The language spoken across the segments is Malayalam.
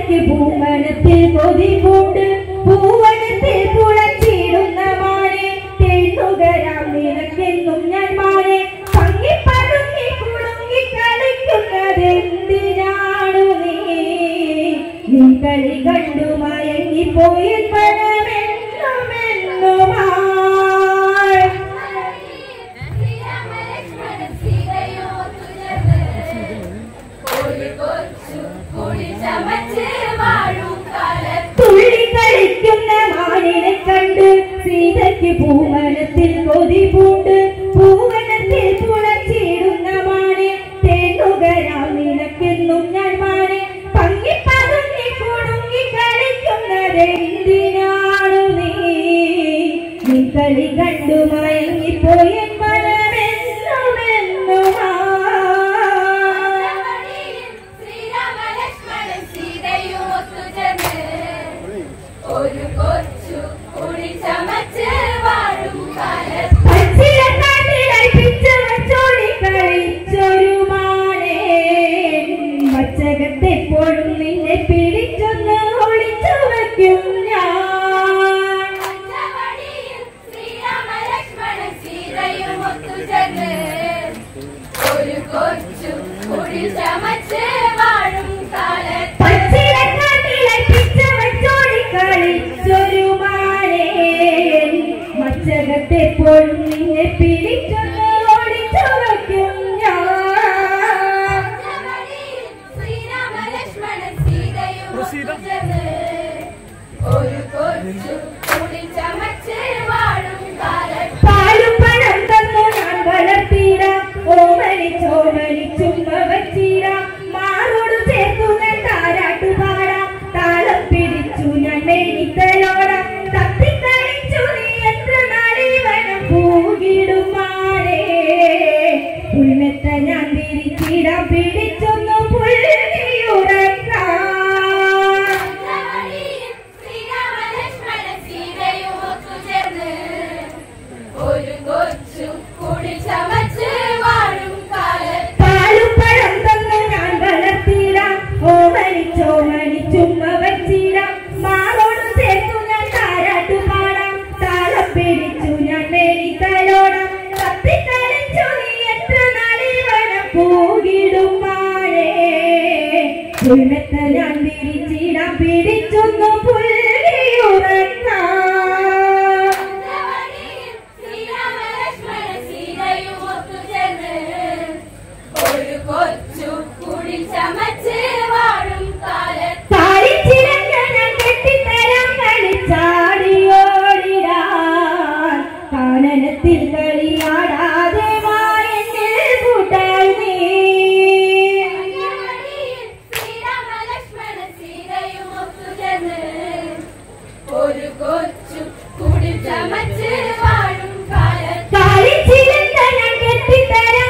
സീതയ്ക്ക് പൂവനത്തിൽ കൊതി പൂണ്ട് പൂവനത്തിൽ കുളച്ചിടുന്ന മാനെ തെണ്ണുകരാം നിനക്കെന്നും ഞാൻ മാനെ പങ്ങി പതുങ്ങി കുളുങ്ങി കളിക്കുന്നതെന്തിനാണു നീ നീ കളി കണ്ടു മയങ്ങിപ്പോയി പണമെന്നുമെന്നുമായി തുള്ളി കളിക്കുന്ന മാനിനെ കണ്ട് സീതയ്ക്ക് പൂവനത്തിൽ കൊതി പൂണ്ട് പൂവനത്തിൽ തുളച്ചിടുന്ന മാനെ തേന്നുകരാം നിനക്കെന്നും ഞാൻ മാനെ പങ്ങി പതുങ്ങി കുടുങ്ങി കളിക്കുന്നതെന്തിനാണു നീ നീ കളി കണ്ടു മയങ്ങിപ്പോയി പണമെന്നുമെന്നുമാ ഒരു കൊച്ചു കുടി ചമച്ച് വാഴും കാലത്ത് പച്ചിലക്കാട്ടിലായി പിച്ചവച്ചോടി കളിച്ചൊരു മാനേ. മച്ചകത്തെപ്പോഴും നിന്നെ പിടിച്ചൊന്ന് ഒളിച്ചു വയ്ക്കും ഞാൻ പഞ്ചവടിയിൽ ശ്രീരാമലക്ഷ്മണ സീതയും ഒത്തുചേർന്ന് ഒരു കൊച്ചു കുടി ചമച്ച് വാഴും കാലത്ത് പച്ചിലക്കാട്ടിലായി പിച്ചവച്ചോടി കളിച്ചൊരു മാനേ. മച്ചകത്തെപ്പോഴും നിന്നെ പിടിച്ചൊന്ന് ഒളിച്ചു വയ്ക്കും ഞാൻ പഞ്ചവടിയിൽ ശ്രീരാമലക്ഷ്മണ സീതയും ഒത്തുചേർന്ന് ഒരു കൊച്ചു കുടി ചമച്ച് വാഴും കാലത്ത് പാലും പഴം തന്നു ഞാൻ വളർത്തിയിടാം ഓമനിച്ചോമനിച്ചുമ്മ വച്ചിടാം മാറോട് ചേർത്തു ഞാൻ താരാട്ടു പാടാം താളം പിടിച്ചു ഞാൻ മേടിത്തലോടാം തത്തിക്കളിച്ചു നീ എത്ര നാളിവനം പൂകിടുമാരേ പുൽമെത്ത ഞാൻ തിരിച്ചിടാം പിടിച്ചൊന്നു പുൽകിയുറക്കാം പഞ്ചവടിയിൽ ശ്രീരാമലക്ഷ്മണ സീതയും ഒത്തുചേർന്ന് ഒരു കൊച്ചു കുടി ചമച്ച് വാഴും കാലത്ത് പാലും പഴം തന്നു ഞാൻ വളർത്തിയിടാം ഓമനിച്ചോമനിച്ചുമ്മ വച്ചിടാം മാറോട് ചേർത്തു ഞാൻ താരാട്ടു പാടാം താളം പിടിച്ചു ഞാൻ മേടിത്തലോടാം തത്തിക്കളിച്ചു നീ എത്ര നാളിവനം പൂകിടും മാറേ പുൽമെത്ത ഞാൻ തിരിച്ചിടാം പിടിച്ചൊന്നു പുൽകിയുറക്കാം പഞ്ചവടിയിൽ ശ്രീരാമലക്ഷ്മണ സീതയും ഒത്തുചേർന്ന് ഒരു കൊച്ചു കുടി ചമച്ച് വാഴും കാലത്ത് താളിച്ചിരങ്ങനം കെട്ടിത്തരാം കളിച്ചാടിയോടിടാൻ കാനനത്തിൽ കളിയാടാതെ വായെന്നിൽ കൂട്ടായി നീ പഞ്ചവടിയിൽ ശ്രീരാമലക്ഷ്മണ സീതയും ഒത്തുചേർന്ന് ഒരു കൊച്ചു കുടി ചമച്ച് വാഴും കാലത്ത് താളിച്ചിരങ്ങനം കെട്ടിത്തരാം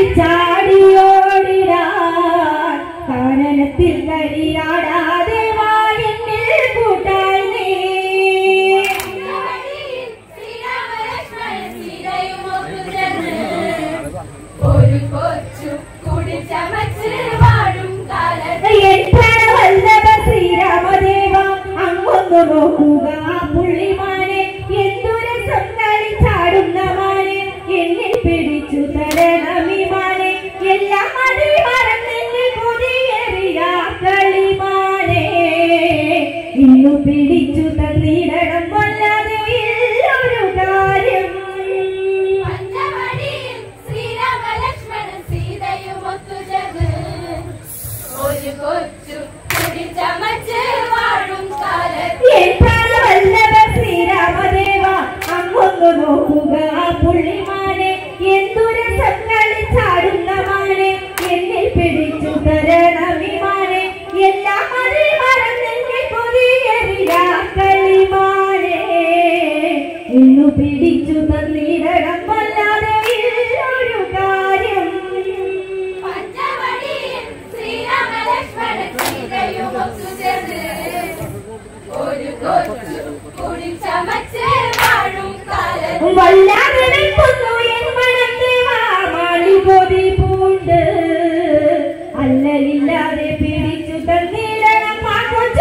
കളിച്ചാടിയോടിടാൻ കാനനത്തിൽ കളിയാടാതെ വായെന്നിൽ കൂട്ടായി നീ പഞ്ചവടിയിൽ ശ്രീരാമലക്ഷ്മണ സീതയും ഒത്തുചേർന്ന് ഒരു കൊച്ചു കുടി ചമച്ച് വാഴും കാലത്ത് വല്ലഭ ശ്രീരാമദേവ അങ്ങൊന്നു നോക്കുക ആ പുള്ളിമാനെ എന്തുരസം കളിച്ചാടുന്ന മാനെ എന്നിൽ പിടിച്ചു തരണമിമാനെ എല്ലാം മതി മറന്നെന്നെ കൊതിയേറിയ കളിമാനെ ഇന്നു പിടിച്ചു തന്നിടണം വല്ലാതെ ഇല്ലൊരു കാര്യം പഞ്ചവടിയിൽ ശ്രീരാമലക്ഷ്മണ സീതയും ഒത്തുചേർന്ന് ഒരു കൊച്ചു കുടി ചമച്ച് വാഴും കാലത്ത് വല്ലഭ ശ്രീരാമദേവ അങ്ങൊന്നു നോക്കുക ആ പുള്ളിമാനെ എന്തുരസം കളിച്ചാടുന്ന മാനെ എന്നിൽ പിടിച്ചു തരണമിമാനെ എല്ലാം മതി മറന്നെന്നെ കൊതിയേറിയ കളിമാനെ ഇന്നു പിടിച്ചു തന്നിടണം വല്ലാതെ ഇല്ലൊരു കാര്യം പഞ്ചവടിയിൽ ശ്രീരാമലക്ഷ്മണ സീതയും ഒത്തുചേർന്ന് ഒരു കൊച്ചു കുടി ചമച്ച് വാഴും കാലത്ത് വല്ലാതെ നിൽക്കുന്നു എൻ മനത്തെ മാമാളി കൊതി പൂണ്ട് അല്ലലില്ലാതെ പിടിച്ചു തന്നിടണം ആ കൊതി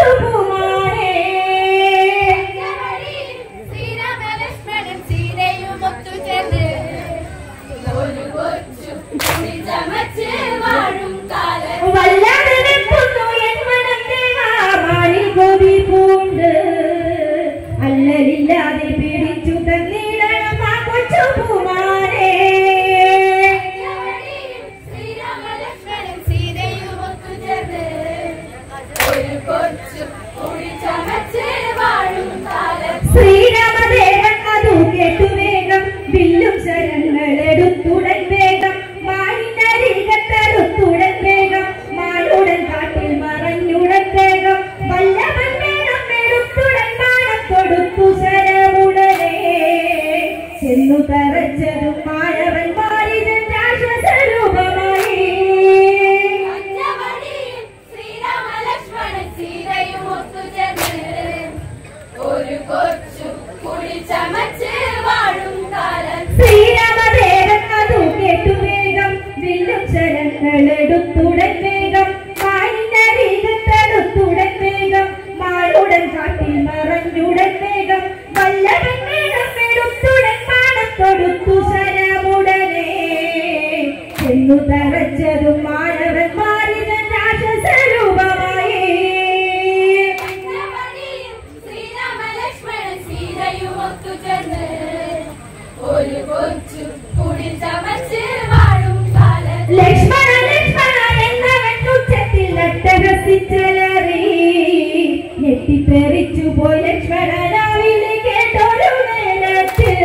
കൊച്ചു കുടിച്ചമച്ച് വാഴും കാലം ശ്രീരാമദേവൻ അതു കേട്ടു വേഗം വില്ലും ശരങ്ങളെടുത്തുടൻ വേഗം മാലിനരികത്തെടുത്തുടൻ വേഗം മാളുടൻ കാട്ടിൽ മറഞ്ഞുടൻ വേഗം വല്ലവൻ വേണം എടുത്തുടൻ മാനം കൊടുത്തു ശരമുടനെ ചെന്നു തറച്ചതും മാഴവൻ മാറിതൻ രാക്ഷസരൂപമായി പഞ്ചവടിയിൽ ശ്രീരാമ ലക്ഷ്മണൻ സീതയും ഒത്തുചേർന്ന് ഒരു കൊച്ചു കുടിച്ചമച്ച് വാഴും കാലം ശ്രീരാമദേവൻ അതു കേട്ടു വേഗം വില്ലും ശരങ്ങളെടുത്തുടൻ വേഗം മാലിനരികത്തെടുത്തുടൻ വേഗം മാളുടൻ കാട്ടിൽ മറഞ്ഞുടൻ വേഗം വല്ലവൻ വേണം എടുത്തുടൻ മാനം കൊടുത്തു ശരമുടനെ ചെന്നു തറച്ചതും മാനവൻ മാറിതൻ രാക്ഷസരൂപമായി പഞ്ചവടിയിൽ ശ്രീരാമ ലക്ഷ്മണൻ സീതയും ഒത്തുചേർന്ന് ഒരു കൊച്ചു കുടിച്ചമച്ച് വാഴും കാലം ലക്ഷ്മണ ലക്ഷ്മണ എന്നവൻ ഉച്ചത്തിൽ അട്ടഹസിച്ചലറി ഞെട്ടിത്തെറിച്ചു പോയി ലക്ഷ്മണനാവിലെ കേട്ടൊരു നേരത്തിൽ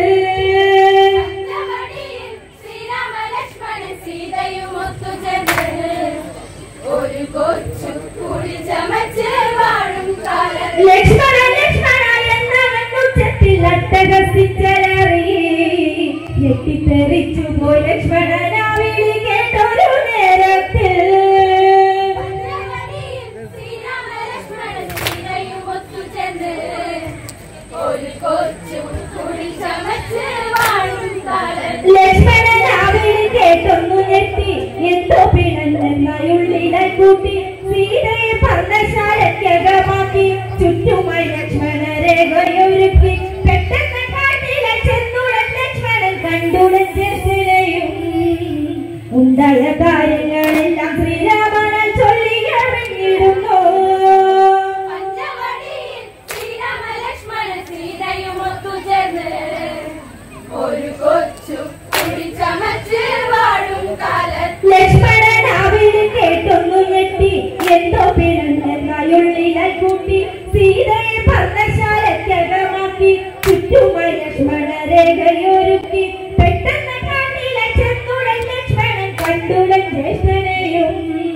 പഞ്ചവടിയിൽ ശ്രീരാമ ലക്ഷ്മണൻ സീതയും ഒത്തുചേർന്ന് ഒരു കൊച്ചു കുടിച്ചമച്ച് വാഴും കാലം ലക്ഷ്മണ ലക്ഷ്മണ എന്നവൻ ഉച്ചത്തിൽ അട്ടഹസിച്ചലറി ഞെട്ടിത്തെറിച്ചു പോയി ലക്ഷ്മണനാവിലെ കേട്ടൊരു നേരത്തിൽ പഞ്ചവടിയിൽ ശ്രീരാമ ലക്ഷ്മണൻ സീതയും ഒത്തുചേർന്ന് ഒരു കൊച്ചു കുടിച്ചമച്ച് വാഴും കാലം ലക്ഷ്മണനാവിൽ കേട്ടൊന്നു ഞെട്ടി എന്തോ പിണഞ്ഞെന്നുള്ളിലായി കൂട്ടി സീതയെ പർണശാലയ്ക്കകമാക്കി ചുറ്റുമായി ലക്ഷ്മണ രേഖയൊരുക്കി പെട്ടെന്ന് കാട്ടിലെ ചെന്നുടൻ ലക്ഷ്മണൻ കണ്ടുടൻ ചേർത്തിനെയും ഉണ്ടായ കാര്യങ്ങളെല്ലാം ശ്രീരാമനാൽ ചൊല്ലി അറിഞ്ഞിരുന്നു പഞ്ചവടിയിൽ ശ്രീരാമ ലക്ഷ്മണ സീതയും ഒത്തുചേർന്ന് ഒരു കൊച്ചു കുടിച്ചമച്ച് വാഴും കാലം ലക്ഷ്മണനാവിൽ കേട്ടൊന്നു ഞെട്ടി എന്തോ പിണഞ്ഞെന്നുള്ളിലായി കൂട്ടി സീതയെ പർണശാലയ്ക്കകമാക്കി ചുറ്റുമായി ലക്ഷ്മണ രേഖയൊരുക്കി പെട്ടെന്ന് കാട്ടിലെ ചെന്നുടൻ ലക്ഷ്മണൻ കണ്ടുടൻ ജ്യേഷ്ഠനെയും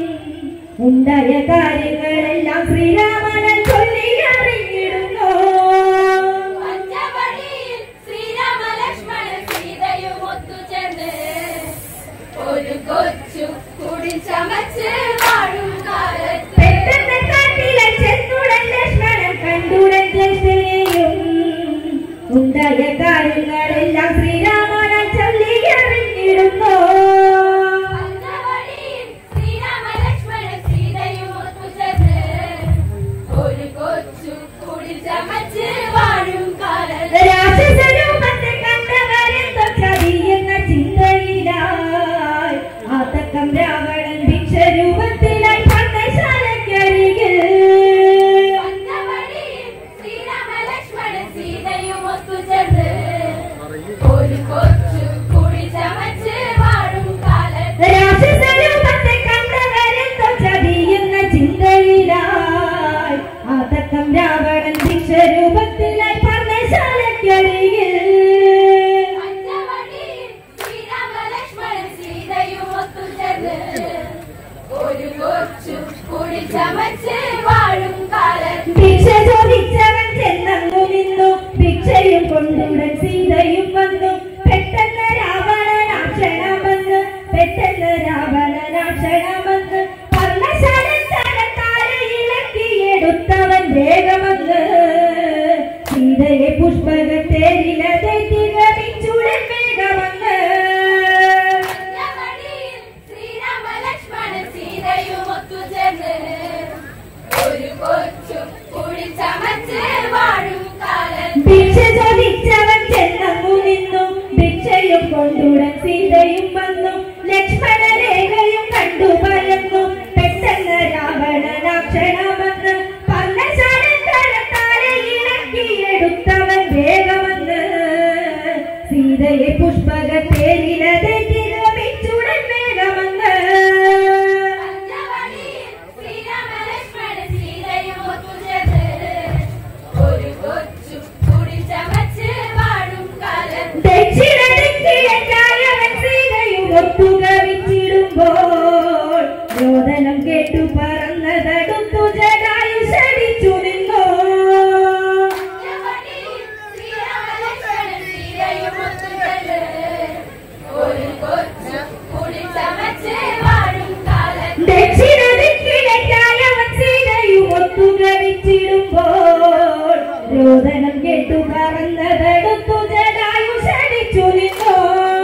ഉണ്ടായ കാര്യങ്ങളെല്ലാം ശ്രീരാമനൻ ചൊല്ലി അറിഞ്ഞിരുന്നു പഞ്ചവടിയിൽ ശ്രീരാമ ലക്ഷ്മണ സീതയും ഒത്തുചേർന്ന് ഒരു കൊച്ചു കുടിച്ചമച്ച് വാഴും കാലത്ത് പെട്ടെന്ന് കാട്ടിലെ ചെന്നുടൻ ലക്ഷ്മണൻ കണ്ടുടൻ ജ്യേഷ്ഠനെയും ഉണ്ടായ കാര്യങ്ങളെല്ലാം ശ്രീരാമനൻ ചൊല്ലി അറിഞ്ഞിരുന്നു പഞ്ചവടിയിൽ ശ്രീരാമ ലക്ഷ്മണ സീതയും ഒത്തുചേർന്ന് ഒരു കൊച്ചു കുടിച്ചമച്ച് വാഴും കാലത്ത് രാക്ഷസരൂപത്തെ കണ്ടവരെന്തോ ചതിയെന്ന ചിന്തയിലായി ആതക്കം രാവണൻ ഭിക്ഷരൂപത്തിലായി പർണശാലയ്ക്കരികിൽ പഞ്ചവടിയിൽ ശ്രീരാമ ലക്ഷ്മണ സീതയും ഒത്തുചേർന്ന് ഒരു കൊച്ചു കുടിച്ചമച്ച് വാഴും കാലത്ത് രാക്ഷസരൂപത്തെ കണ്ടവരെന്തോ ചതിയെന്ന ചിന്തയിലായി ആതക്കം രാവണൻ ഭിക്ഷരൂപത്തിലായി പർണശാലയ്ക്കരികിൽ പഞ്ചവടിയിൽ ശ്രീരാമ ലക്ഷ്മണ സീതയും ഒത്തുചേർന്ന് ഒരു കൊച്ചു കുടിച്ചമച്ച് വാഴും കാലത്ത് ഭിക്ഷ ചോദിച്ചവൻ ചെന്നങ്ങു നിന്നു ഭിക്ഷയും കൊണ്ടുടൻ സീതയും വന്നു പെട്ടെന്ന് രാവണനാക്ഷണം വന്ന് പെട്ടെന്ന് രാവണനാക്ഷണം വന്ന് പർണശാലൻ തലത്താരെ ഇളക്കിയെടുത്തവൻ വേഗമന്ന് സീതയെ പുഷ്പകത്തേരിലതെത്തി ഗമിച്ചുടൻ വേഗമന്ന് പഞ്ചവടിയിൽ ശ്രീരാമ ലക്ഷ്മണ സീതയും ഒത്തുചേർന്ന് ഒരു കൊച്ചു കുടിച്ചമച്ച് വാഴും കാലത്ത് ഭിക്ഷ ചോദിച്ചവൻ ചെന്നങ്ങു നിന്നു ഭിക്ഷയും കൊണ്ടുടൻ സീതയും വന്നു ലക്ഷ്മണ രേഖയും കണ്ടു പരന്നു പെട്ടെന്ന് രാവണനാക്ഷണം വന്ന് പർണശാലൻ തലത്താ രോദനം കേട്ടു പറന്നതെടുത്തു ജടായു ക്ഷണിച്ചു നിന്നോ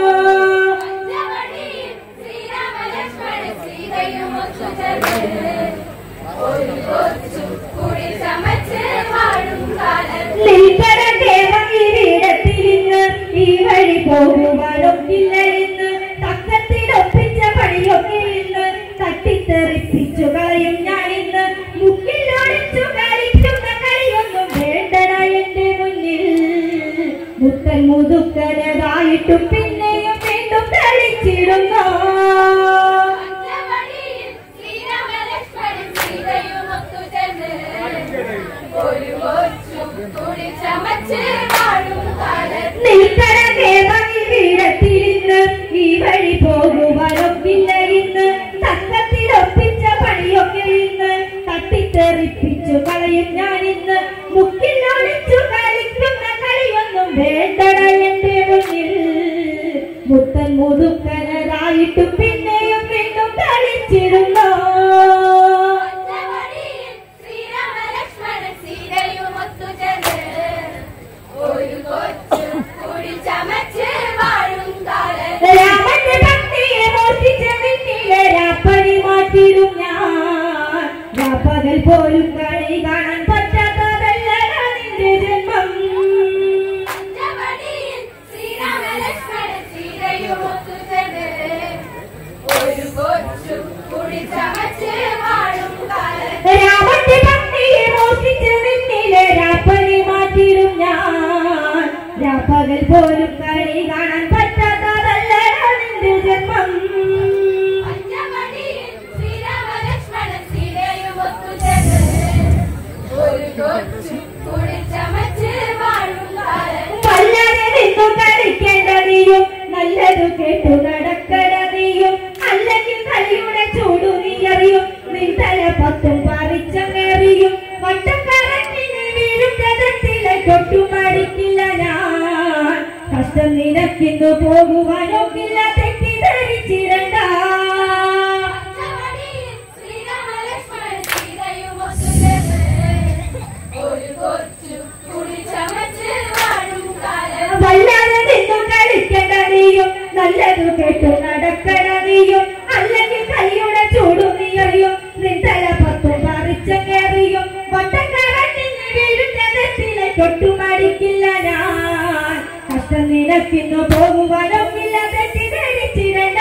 പഞ്ചവടിയിൽ ശ്രീരാമലക്ഷ്മണ സീതയും ഒത്തുചേർന്ന് ഒരു കൊച്ചു കുടി ചമച്ച് വാഴും കാലം നിൽക്കട ദേവം ഇവിടത്തിലിന്ന് ഈ വഴി പോകുവാനൊക്കില്ല ഇന്ന് തക്കത്തിലൊപ്പിച്ച പണിയൊക്കെ ഇന്ന് തട്ടിത്തെറിപ്പിച്ചു കളയും ഞാനിന്ന് മുക്കിലൊളിച്ചു കളിക്കുന്ന കളിയൊന്നും വേണ്ടട എന്റെ മുന്നിൽ മുത്തൻ മുതുക്കനതായിട്ടും പിന്നെയും വീണ്ടും കളിച്ചിടുന്നു പഞ്ചവടിയിൽ ശ്രീരാമലക്ഷ്മണ സീതയും ഒത്തുചേർന്ന് ഒരു കൊച്ചു കുടി ചമച്ച് വാഴും കാലം നിൽക്കട ദേവം ഇവിടത്തിലിന്ന് ഈ വഴി പോകുവാനൊക്കില്ല ഇന്ന് തക്കത്തിലൊപ്പിച്ച പണിയൊക്കെ ഇന്ന് തട്ടിത്തെറിപ്പിച്ചു കളയും ഞാനിന്ന് മുക്കിലൊളിച്ചു കളിക്കുന്ന കളിയൊന്നും വേണ്ടട എന്റെ മുന്നിൽ മുത്തൻ മുതുക്കനരായിട്ട് പിന്നെയും വീണ്ടും കളിച്ചിരുന്നോ പഞ്ചവടിയിൽ ശ്രീരാമലക്ഷ്മണ സീതയും ഒത്തുചേർന്ന് ഒരു കൊച്ചു കുടി ചമച്ച് വാഴും കാലം രാമന്റെ ഭക്തിയെ മോഷ്ടിച്ച വിണ്ണിലെ രാപ്പനി മാറ്റിടും ഞാൻ രാപ്പകൽ പോലും കളി കാണാൻ പറ്റാത്തതല്ല നിന്റെ ജന്മം പഞ്ചവടിയിൽ ശ്രീരാമലക്ഷ്മണ സീതയും ഒത്തുചേർന്ന് ഒരു കൊച്ചു കുടി ചമച്ച് വാഴും കാലം രാമന്റെ ഭക്തിയെ മോഷ്ടിച്ച വിണ്ണിലെ രാപ്പനി മാറ്റിടും ഞാൻ രാപ്പകൽ പോലും കളി കാണാൻ പറ്റാത്തതല്ല നിന്റെ ജന്മം പഞ്ചവടിയിൽ ശ്രീരാമലക്ഷ്മണ സീതയും ഒത്തുചേർന്ന് ഒരു കൊച്ചു കുടി ചമച്ച് വാഴും കാലം വല്ലാതെ നിന്നു കളിക്കേണ്ട നീയും നല്ലതു കേട്ടു നടക്കട നീയും അല്ലെങ്കിൽ കളിയുടെ ചൂടു നീ അറിയും നിന്തല പത്തും പറിച്ചങ്ങേറിയും വട്ടം കറങ്ങി നീ വീഴും രഥത്തിലെ കൊട്ടു മടിക്കില്ല ഞാൻ കഷ്ടം നിനക്കിന്നു പോകുവാനൊക്കില്ല തെറ്റിദ്ധരിച്ചിടണ്ട പഞ്ചവടിയിൽ ശ്രീരാമലക്ഷ്മണ സീതയും ഒത്തുചേർന്ന് ഒരു കൊച്ചു കുടി ചമച്ച് വാഴും കാലം വല്ലാതെ നിന്നു കളിക്കേണ്ട നീയും നല്ലതു കേട്ടു നടക്കണ നീയും അല്ലെങ്കിൽ കൈയുടെ ചൂടു നീ അറിയും നിന്തല പത്തും പറിച്ചങ്ങേറിയും വട്ടക്കറങ്ങി നീ വീഴുന്നതിലെ കൊട്ടുമടിക്കില്ല ഞാൻ കഷ്ടം നിനക്കിന്നു പോകുവാനൊക്കില്ല തെറ്റിദ്ധരിച്ചിരണ്ട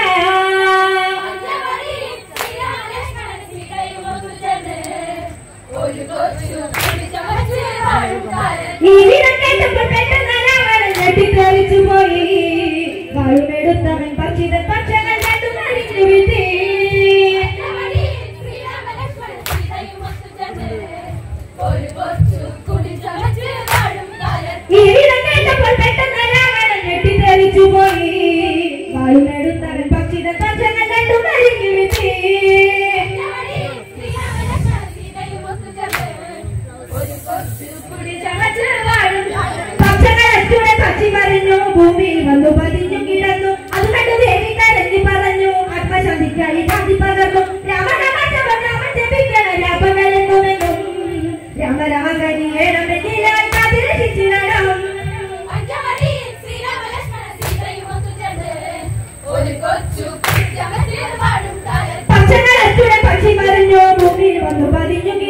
പഞ്ചവടിയിൽ ശ്രീരാമലക്ഷ്മണ സീതയും ഒത്തുചേർന്ന് ഒരു കൊച്ചു കുടി ചമച്ച് വാഴും കാലം ഈ വിധം കേട്ടപ്പോൾ പെട്ടെന്ന് രാവണൻ ഞെട്ടിത്തെറിച്ചു പോയി വായുമെടുത്തവൻ പക്ഷിതൻ പക്ഷങ്ങൾ കണ്ടു മരിച്ചു വിധി പഞ്ചവടിയിൽ ശ്രീരാമലക്ഷ്മണ സീതയും ഒത്തുചേർന്ന് ഒരു കൊച്ചു കുടി ചമച്ച് വാഴും കാലം ഈ വിധം കേട്ടപ്പോൾ പെട്ടെന്ന് രാവണൻ ഞെട്ടിത്തെറിച്ചു പോയി വായുമെടുത്തവൻ പക്ഷിതൻ പക്ഷങ്ങൾ കണ്ടു മരിച്ചു വിധി പഞ്ചവടിയിൽ ശ്രീരാമലക്ഷ്മണ സീതയും ഒത്തുചേർന്ന് ഒരു കൊച്ചു കുടി ചമച്ച് വാഴും കാലം പക്ഷങ്ങളെ പക്ഷി പറഞ്ഞു ഭൂമിയിൽ വന്നു പതിഞ്ഞു കിടന്നു അത് കണ്ടു ദേവി കരഞ്ഞു പറഞ്ഞു ആത്മശാന്തിക്കായി ശാന്തി പകർന്നു രാമ രാമ ജപ രാമ ജപിക്കണ രാപകലെന്നുമെന്നും രാമ രാമ കരിയേണം എന്നിലായി കാത്തിരക്ഷിച്ചിടണം പഞ്ചവടിയിൽ ശ്രീരാമലക്ഷ്മണ സീതയും ഒത്തുചേർന്ന് ഒരു കൊച്ചു കുടി ചമച്ച് വാഴും കാലം പക്ഷങ്ങളെ പക്ഷി പറഞ്ഞു ഭൂമിയിൽ വന്നു പതിഞ്ഞു